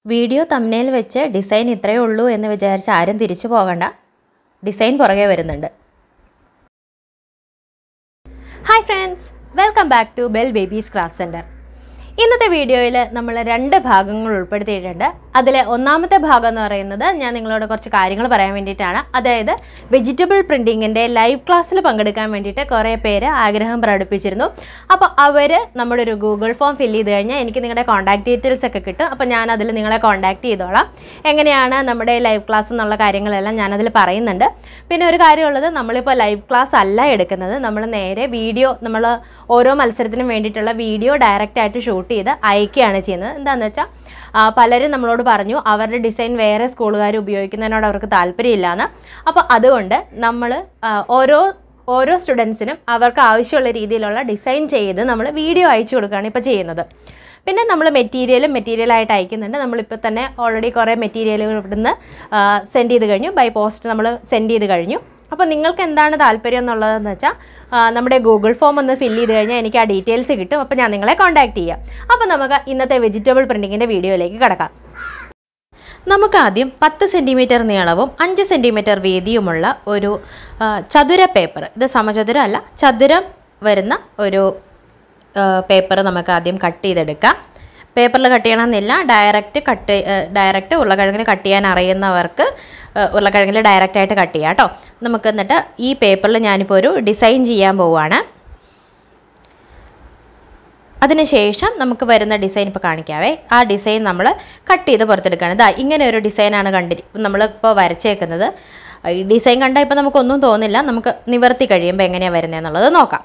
video തമ്മിൽ വെച്ച് design ഇത്രയേ ഉള്ളൂ എന്ന് വിചാരിച്ച് ആരും തിരിച്ചു പോകണ്ട ഡിസൈൻ പുറകെ വരുന്നുണ്ട് hi friends welcome back to bell babies craft centre ഇന്നത്തെ വീഡിയോയിൽ നമ്മൾ രണ്ട് ഭാഗങ്ങൾ ഉൾപ്പെടുത്തിയിട്ടുണ്ട് അതിൽ ഒന്നാമത്തെ ഭാഗം എന്ന് പറയുന്നത് ഞാൻ നിങ്ങളോട് കുറച്ച് കാര്യങ്ങൾ പറയാൻ വേണ്ടിയിട്ടാണ് അതായത് വെജിറ്റബിൾ പ്രിൻറ്റിങ്ങിൻ്റെ ലൈവ് ക്ലാസ്സിൽ പങ്കെടുക്കാൻ വേണ്ടിയിട്ട് കുറേ പേര് ആഗ്രഹം പ്രകടിപ്പിച്ചിരുന്നു അപ്പോൾ അവർ നമ്മുടെ ഒരു ഗൂഗിൾ ഫോം ഫില്ല് ചെയ്ത് കഴിഞ്ഞാൽ എനിക്ക് നിങ്ങളുടെ കോൺടാക്ട് ഡീറ്റെയിൽസ് ഒക്കെ കിട്ടും അപ്പോൾ ഞാൻ അതിൽ നിങ്ങളെ കോൺടാക്ട് ചെയ്തോളാം എങ്ങനെയാണ് നമ്മുടെ ലൈവ് ക്ലാസ് എന്നുള്ള കാര്യങ്ങളെല്ലാം ഞാനതിൽ പറയുന്നുണ്ട് പിന്നെ ഒരു കാര്യമുള്ളത് നമ്മളിപ്പോൾ ലൈവ് ക്ലാസ് അല്ല എടുക്കുന്നത് നമ്മൾ നേരെ വീഡിയോ നമ്മൾ ഓരോ മത്സരത്തിനും വേണ്ടിയിട്ടുള്ള വീഡിയോ ഡയറക്റ്റ് ആയിട്ട് ഷൂട്ട് ചെയ്ത് അയക്കുകയാണ് ചെയ്യുന്നത് എന്താണെന്ന് വെച്ചാൽ ആ, പലരും നമ്മളോട് പറഞ്ഞു അവരുടെ ഡിസൈൻ വേറെ സ്കൂളുകാർ ഉപയോഗിക്കുന്നതിനോട് അവർക്ക് താല്പര്യമില്ലാന്ന് അപ്പോൾ അതുകൊണ്ട് നമ്മൾ ഓരോ ഓരോ സ്റ്റുഡൻസിനും അവർക്ക് ആവശ്യമുള്ള രീതിയിലുള്ള ഡിസൈൻ ചെയ്ത് നമ്മൾ വീഡിയോ അയച്ചു കൊടുക്കുകയാണ് ഇപ്പോൾ ചെയ്യുന്നത് പിന്നെ നമ്മൾ മെറ്റീരിയലും മെറ്റീരിയലായിട്ട് അയക്കുന്നുണ്ട് നമ്മളിപ്പോൾ തന്നെ ഓൾറെഡി കുറേ മെറ്റീരിയലുകൾ ഇവിടുന്ന് സെൻഡ് ചെയ്ത് കഴിഞ്ഞു ബൈ പോസ്റ്റ് നമ്മൾ സെൻഡ് ചെയ്ത് കഴിഞ്ഞു അപ്പോൾ നിങ്ങൾക്ക് എന്താണ് താല്പര്യം എന്നുള്ളതെന്ന് വെച്ചാൽ ആ, നമ്മുടെ ഗൂഗിൾ ഫോം ഒന്ന് ഫില്ല് ചെയ്ത് കഴിഞ്ഞാൽ എനിക്ക് ആ ഡീറ്റെയിൽസ് കിട്ടും അപ്പോൾ ഞാൻ നിങ്ങളെ കോൺടാക്ട് ചെയ്യാം അപ്പോൾ നമുക്ക് ഇന്നത്തെ വെജിറ്റബിൾ പ്രിൻറ്റിങ്ങിൻ്റെ വീഡിയോയിലേക്ക് കിടക്കാം നമുക്ക് ആദ്യം പത്ത് സെൻറ്റിമീറ്റർ നീളവും അഞ്ച് സെൻറ്റിമീറ്റർ വീതിയുമുള്ള ഒരു ആ, ചതുര പേപ്പർ ഇത് സമചതുരം അല്ല ചതുരം വരുന്ന ഒരു പേപ്പർ നമുക്ക് ആദ്യം കട്ട് ചെയ്തെടുക്കാം പേപ്പറിൽ കട്ട് ചെയ്യണമെന്നില്ല ഡയറക്റ്റ് കട്ട് ഡയറക്റ്റ് ഉരുളക്കിഴങ്ങിൽ കട്ട് ചെയ്യാൻ അറിയുന്നവർക്ക് ആ, ഉരുളക്കിഴങ്ങിൽ ഡയറക്റ്റായിട്ട് കട്ട് ചെയ്യാം കേട്ടോ നമുക്ക് എന്നിട്ട് ഈ പേപ്പറിൽ ഞാനിപ്പോൾ ഒരു ഡിസൈൻ ചെയ്യാൻ പോവുകയാണ് അതിനുശേഷം നമുക്ക് വരുന്ന ഡിസൈൻ ഇപ്പോൾ കാണിക്കാവേ ആ ഡിസൈൻ നമ്മൾ കട്ട് ചെയ്ത് പുറത്തെടുക്കുകയാണ് ഇതാ ഇങ്ങനെ ഒരു ഡിസൈനാണ് കണ്ടിരി നമ്മളിപ്പോൾ വരച്ചേക്കുന്നത് ഈ ഡിസൈൻ കണ്ടാൽ ഇപ്പോൾ നമുക്കൊന്നും തോന്നില്ല നമുക്ക് നിവർത്തി കഴിയുമ്പോൾ എങ്ങനെയാണ് വരുന്നതെന്നുള്ളത് നോക്കാം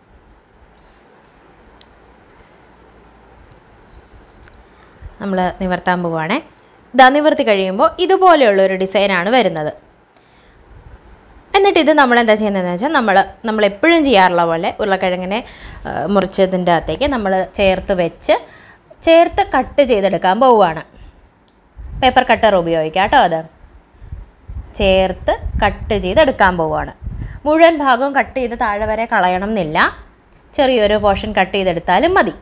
നമ്മൾ നിവർത്താൻ പോവുകയാണേ ഇതാ നിവർത്തി കഴിയുമ്പോൾ ഇതുപോലെയുള്ള ഒരു ഡിസൈനാണ് വരുന്നത് എന്നിട്ട് ഇത് നമ്മൾ എന്താ ചെയ്യുന്നതെന്ന് വെച്ചാൽ നമ്മൾ നമ്മൾ എപ്പോഴും ചെയ്യാറുള്ള പോലെ ഉരുളക്കിഴങ്ങിനെ ആ, മുറിച്ചതിൻ്റെ അകത്തേക്ക് നമ്മൾ ചേർത്ത് വെച്ച് ചേർത്ത് കട്ട് ചെയ്തെടുക്കാൻ പോവുകയാണ് പേപ്പർ കട്ടർ ഉപയോഗിക്കാം കേട്ടോ അത് ചേർത്ത് കട്ട് ചെയ്തെടുക്കാൻ പോവുകയാണ് മുഴുവൻ ഭാഗവും കട്ട് ചെയ്ത് താഴെ വരെ കളയണം എന്നില്ല ചെറിയൊരു പോർഷൻ കട്ട് ചെയ്തെടുത്താലും മതി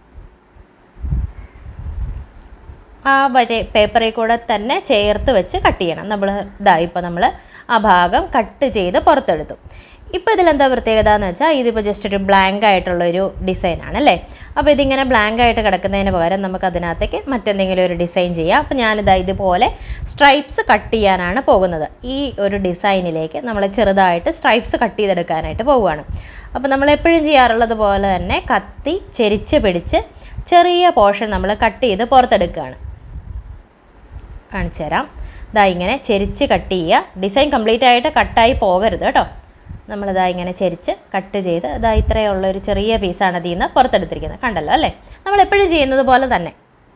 ആ വരെ പേപ്പറിൽ കൂടെ തന്നെ ചേർത്ത് വെച്ച് കട്ട് ചെയ്യണം നമ്മൾ ഇതാ ഇപ്പോൾ നമ്മൾ ആ ഭാഗം കട്ട് ചെയ്ത് പുറത്തെടുത്തു ഇപ്പോൾ ഇതിലെന്താ പ്രത്യേകത എന്ന് വെച്ചാൽ ഇതിപ്പോൾ ജസ്റ്റ് ഒരു ബ്ലാങ്ക് ആയിട്ടുള്ളൊരു ഡിസൈനാണ് അല്ലേ അപ്പോൾ ഇതിങ്ങനെ ബ്ലാങ്ക് ആയിട്ട് കിടക്കുന്നതിന് പകരം നമുക്ക് അതിനകത്തേക്ക് മറ്റെന്തെങ്കിലും ഒരു ഡിസൈൻ ചെയ്യാം അപ്പോൾ ഞാനിതാ ഇതുപോലെ സ്ട്രൈപ്സ് കട്ട് ചെയ്യാനാണ് പോകുന്നത് ഈ ഒരു ഡിസൈനിലേക്ക് നമ്മൾ ചെറുതായിട്ട് സ്ട്രൈപ്സ് കട്ട് ചെയ്തെടുക്കാനായിട്ട് പോവുകയാണ് അപ്പോൾ നമ്മൾ എപ്പോഴും ചെയ്യാറുള്ളത് പോലെ തന്നെ കത്തി ചെരിച്ച് പിടിച്ച് ചെറിയ പോർഷൻ നമ്മൾ കട്ട് ചെയ്ത് പുറത്തെടുക്കുകയാണ് കാണിച്ചു തരാം ഇതാ ഇങ്ങനെ ചെരിച്ച് കട്ട് ചെയ്യുക ഡിസൈൻ കംപ്ലീറ്റ് ആയിട്ട് കട്ടായി പോകരുത് കേട്ടോ നമ്മളിതാ ഇങ്ങനെ ചെരിച്ച് കട്ട് ചെയ്ത് ഇതാ ഇത്രയുള്ള ഒരു ചെറിയ പീസാണ് ഇതിൽ നിന്ന് പുറത്തെടുത്തിരിക്കുന്നത് കണ്ടല്ലോ അല്ലേ നമ്മൾ എപ്പോഴും ചെയ്യുന്നത് പോലെ തന്നെ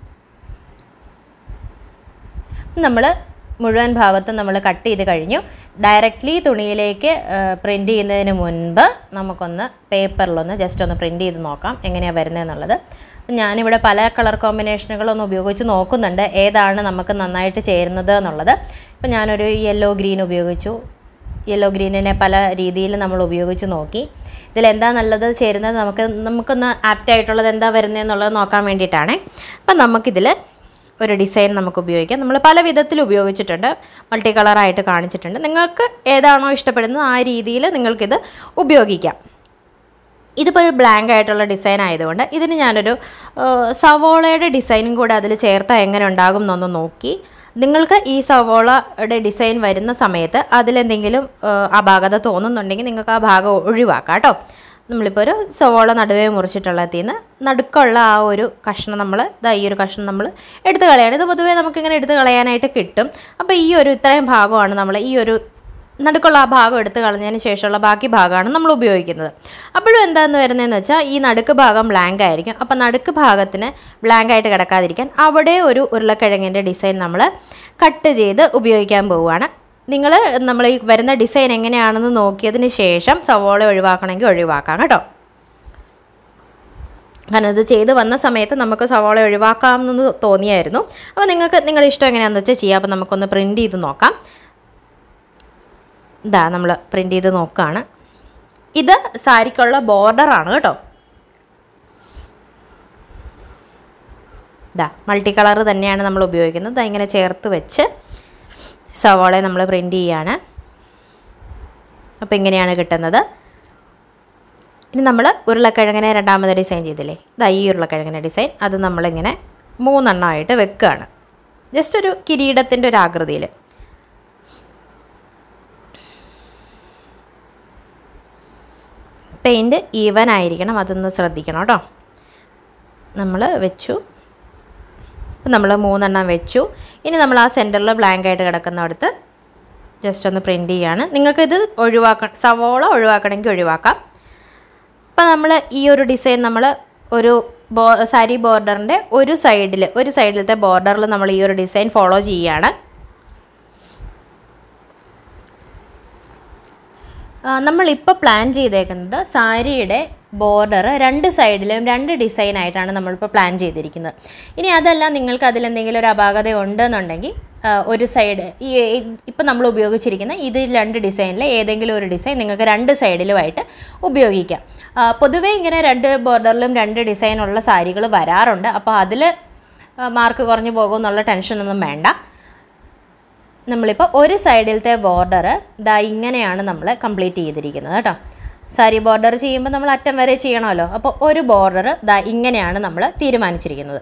നമ്മൾ മുഴുവൻ ഭാഗത്തും നമ്മൾ കട്ട് ചെയ്ത് കഴിഞ്ഞു ഡയറക്റ്റ്ലി തുണിയിലേക്ക് പ്രിൻ്റ് ചെയ്യുന്നതിന് മുൻപ് നമുക്കൊന്ന് പേപ്പറിലൊന്ന് ജസ്റ്റ് ഒന്ന് പ്രിൻ്റ് ചെയ്ത് നോക്കാം എങ്ങനെയാണ് വരുന്നതെന്നുള്ളത് ഞാനിവിടെ പല കളർ കോമ്പിനേഷനുകളൊന്ന് ഉപയോഗിച്ച് നോക്കുന്നുണ്ട് ഏതാണ് നമുക്ക് നന്നായിട്ട് ചേരുന്നത് എന്നുള്ളത് ഇപ്പം ഞാനൊരു യെല്ലോ ഗ്രീൻ ഉപയോഗിച്ചു യെല്ലോ ഗ്രീനിനെ പല രീതിയിൽ നമ്മൾ ഉപയോഗിച്ച് നോക്കി ഇതിലെന്താ നല്ലത് ചേരുന്നത് നമുക്ക് നമുക്കൊന്ന് ആപ്റ്റായിട്ടുള്ളത് എന്താ വരുന്നതെന്നുള്ളത് നോക്കാൻ വേണ്ടിയിട്ടാണ് അപ്പം നമുക്കിതിൽ ഒരു ഡിസൈൻ നമുക്ക് ഉപയോഗിക്കാം നമ്മൾ പല വിധത്തിൽ ഉപയോഗിച്ചിട്ടുണ്ട് മൾട്ടി കളറായിട്ട് കാണിച്ചിട്ടുണ്ട് നിങ്ങൾക്ക് ഏതാണോ ഇഷ്ടപ്പെടുന്നത് ആ രീതിയിൽ നിങ്ങൾക്കിത് ഉപയോഗിക്കാം ഇതിപ്പോൾ ഒരു ബ്ലാങ്ക് ആയിട്ടുള്ള ഡിസൈൻ ആയതുകൊണ്ട് ഇതിന് ഞാനൊരു ആ, സവോളയുടെ ഡിസൈനും കൂടെ അതിൽ ചേർത്താൽ എങ്ങനെ ഉണ്ടാകും എന്നൊന്ന് നോക്കി നിങ്ങൾക്ക് ഈ സവോളയുടെ ഡിസൈൻ വരുന്ന സമയത്ത് അതിലെന്തെങ്കിലും ആ, അപാകത തോന്നുന്നുണ്ടെങ്കിൽ നിങ്ങൾക്ക് ആ ഭാഗം ഒഴിവാക്കാം കേട്ടോ നമ്മളിപ്പോൾ ഒരു സവോള നടുവേ മുറിച്ചിട്ടുള്ളതിൽ നിന്ന് നടുക്കുള്ള ആ ഒരു കഷ്ണം നമ്മൾ ഇതാ ഈ ഒരു കഷ്ണം നമ്മൾ എടുത്ത് കളയാണ് ഇത് പൊതുവേ നമുക്കിങ്ങനെ എടുത്ത് കളയാനായിട്ട് കിട്ടും അപ്പോൾ ഈ ഒരു ഇത്രയും ഭാഗമാണ് നമ്മൾ ഈ ഒരു നടുക്കുള്ള ആ ഭാഗം എടുത്ത് കളഞ്ഞതിന് ശേഷമുള്ള ബാക്കി ഭാഗമാണ് നമ്മൾ ഉപയോഗിക്കുന്നത് അപ്പോഴും എന്താണെന്ന് വരുന്നതെന്ന് വെച്ചാൽ ഈ നടുക്ക് ഭാഗം ബ്ലാങ്ക് ആയിരിക്കും അപ്പോൾ നടുക്ക് ഭാഗത്തിന് ബ്ലാങ്ക് ആയിട്ട് കിടക്കാതിരിക്കാൻ അവിടെ ഒരു ഉരുളക്കിഴങ്ങിൻ്റെ ഡിസൈൻ നമ്മൾ കട്ട് ചെയ്ത് ഉപയോഗിക്കാൻ പോവുകയാണ് നിങ്ങൾ നമ്മൾ ഈ വരുന്ന ഡിസൈൻ എങ്ങനെയാണെന്ന് നോക്കിയതിന് ശേഷം സവോള ഒഴിവാക്കണമെങ്കിൽ ഒഴിവാക്കാം കേട്ടോ കാരണം ഇത് ചെയ്ത് വന്ന സമയത്ത് നമുക്ക് സവോള ഒഴിവാക്കാമെന്ന് തോന്നിയായിരുന്നു അപ്പോൾ നിങ്ങൾക്ക് നിങ്ങളുടെ ഇഷ്ടം എങ്ങനെയാണെന്ന് വെച്ചാൽ ചെയ്യാം അപ്പോൾ നമുക്കൊന്ന് പ്രിൻറ്റ് ചെയ്ത് നോക്കാം ഇതാ നമ്മൾ പ്രിൻ്റ് ചെയ്ത് നോക്കുകയാണ് ഇത് സാരിക്കുള്ള ബോർഡറാണ് കേട്ടോ ഇതാ മൾട്ടി കളർ തന്നെയാണ് നമ്മൾ ഉപയോഗിക്കുന്നത് ദാ ഇങ്ങനെ ചേർത്ത് വെച്ച് സവാള നമ്മൾ പ്രിൻറ്റ് ചെയ്യാണ് അപ്പോൾ ഇങ്ങനെയാണ് കിട്ടുന്നത് ഇനി നമ്മൾ ഉരുളക്കിഴങ്ങിനെ രണ്ടാമത് ഡിസൈൻ ചെയ്തില്ലേ ഇതാ ഈ ഉരുളക്കിഴങ്ങിൻ്റെ ഡിസൈൻ അത് നമ്മളിങ്ങനെ മൂന്നെണ്ണമായിട്ട് വെക്കുകയാണ് ജസ്റ്റ് ഒരു കിരീടത്തിൻ്റെ ഒരു ആകൃതിയിൽ പെയിൻറ്റ് ഈവൻ ആയിരിക്കണം അതൊന്ന് ശ്രദ്ധിക്കണം കേട്ടോ നമ്മൾ വെച്ചു നമ്മൾ മൂന്നെണ്ണം വെച്ചു ഇനി നമ്മൾ ആ സെൻറ്ററിൽ ബ്ലാങ്ക് ആയിട്ട് കിടക്കുന്നിടത്ത് ജസ്റ്റ് ഒന്ന് പ്രിൻറ്റ് ചെയ്യാണ് നിങ്ങൾക്കിത് ഒഴിവാക്ക സവോള ഒഴിവാക്കണമെങ്കിൽ ഒഴിവാക്കാം അപ്പോൾ നമ്മൾ ഈ ഒരു ഡിസൈൻ നമ്മൾ ഒരു ബോ സാരി ബോർഡറിൻ്റെ ഒരു സൈഡിൽ ഒരു സൈഡിലത്തെ ബോർഡറിൽ നമ്മൾ ഈ ഒരു ഡിസൈൻ ഫോളോ ചെയ്യുകയാണ് നമ്മളിപ്പോൾ പ്ലാൻ ചെയ്തേക്കുന്നത് സാരിയുടെ ബോർഡർ രണ്ട് സൈഡിലും രണ്ട് ഡിസൈൻ ആയിട്ടാണ് നമ്മളിപ്പോൾ പ്ലാൻ ചെയ്തിരിക്കുന്നത് ഇനി അതല്ല നിങ്ങൾക്ക് അതിലെന്തെങ്കിലും ഒരു അപാകത ഉണ്ടെന്നുണ്ടെങ്കിൽ ആ, ഒരു സൈഡ് ഈ ഇപ്പം നമ്മൾ ഉപയോഗിച്ചിരിക്കുന്ന ഇത് രണ്ട് ഡിസൈനിൽ ഏതെങ്കിലും ഒരു ഡിസൈൻ നിങ്ങൾക്ക് രണ്ട് സൈഡിലുമായിട്ട് ഉപയോഗിക്കാം ആ, പൊതുവേ ഇങ്ങനെ രണ്ട് ബോർഡറിലും രണ്ട് ഡിസൈനുള്ള സാരികൾ വരാറുണ്ട് അപ്പോൾ അതിൽ മാർക്ക് കുറഞ്ഞു പോകുമെന്നുള്ള ടെൻഷനൊന്നും വേണ്ട നമ്മളിപ്പോൾ ഒരു സൈഡിലത്തെ ബോർഡർ ഇതാ ഇങ്ങനെയാണ് നമ്മൾ കംപ്ലീറ്റ് ചെയ്തിരിക്കുന്നത് കേട്ടോ സാരി ബോർഡർ ചെയ്യുമ്പോൾ നമ്മൾ അറ്റം വരെ ചെയ്യണമല്ലോ അപ്പോൾ ഒരു ബോർഡർ ഇതാ ഇങ്ങനെയാണ് നമ്മൾ തീരുമാനിച്ചിരിക്കുന്നത്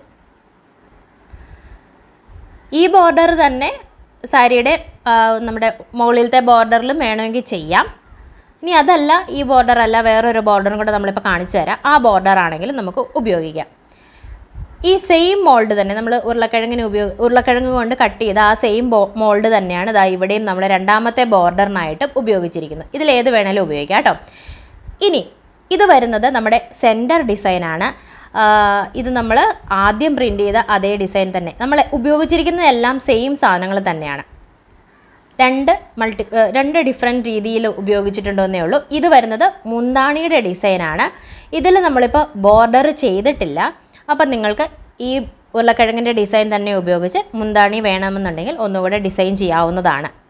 ഈ ബോർഡർ തന്നെ സാരിയുടെ ആ, നമ്മുടെ മുകളിലത്തെ ബോർഡറിലും വേണമെങ്കിൽ ചെയ്യാം ഇനി അതല്ല ഈ ബോർഡർ അല്ല വേറൊരു ബോർഡറും കൂടെ നമ്മളിപ്പോൾ കാണിച്ചു തരാം ആ ബോർഡർ ആണെങ്കിലും നമുക്ക് ഉപയോഗിക്കാം ഈ സെയിം മോൾഡ് തന്നെ നമ്മൾ ഉരുളക്കിഴങ്ങിന് ഉപയോഗ ഉരുളക്കിഴങ്ങ് കൊണ്ട് കട്ട് ചെയ്ത ആ സെയിം ബോ മോൾഡ് തന്നെയാണ് ഇതാ ഇവിടെയും നമ്മൾ രണ്ടാമത്തെ ബോർഡറിനായിട്ട് ഉപയോഗിച്ചിരിക്കുന്നത് ഇതിലേത് വേണേലും ഉപയോഗിക്കാം കേട്ടോ ഇനി ഇത് വരുന്നത് നമ്മുടെ സെൻറ്റർ ഡിസൈനാണ് ഇത് നമ്മൾ ആദ്യം പ്രിൻറ്റ് ചെയ്ത അതേ ഡിസൈൻ തന്നെ നമ്മൾ ഉപയോഗിച്ചിരിക്കുന്നതെല്ലാം സെയിം സാധനങ്ങൾ തന്നെയാണ് രണ്ട് മൾട്ടി ഏഹ് രണ്ട് ഡിഫറെൻറ്റ് രീതിയിൽ ഉപയോഗിച്ചിട്ടുണ്ടെന്നേ ഉള്ളൂ ഇത് വരുന്നത് മുന്താണിയുടെ ഡിസൈനാണ് ഇതിൽ നമ്മളിപ്പോൾ ബോർഡർ ചെയ്തിട്ടില്ല അപ്പം നിങ്ങൾക്ക് ഈ ഉരുളക്കിഴങ്ങിൻ്റെ ഡിസൈൻ തന്നെ ഉപയോഗിച്ച് മുന്താണി വേണമെന്നുണ്ടെങ്കിൽ ഒന്നുകൂടെ ഡിസൈൻ ചെയ്യാവുന്നതാണ്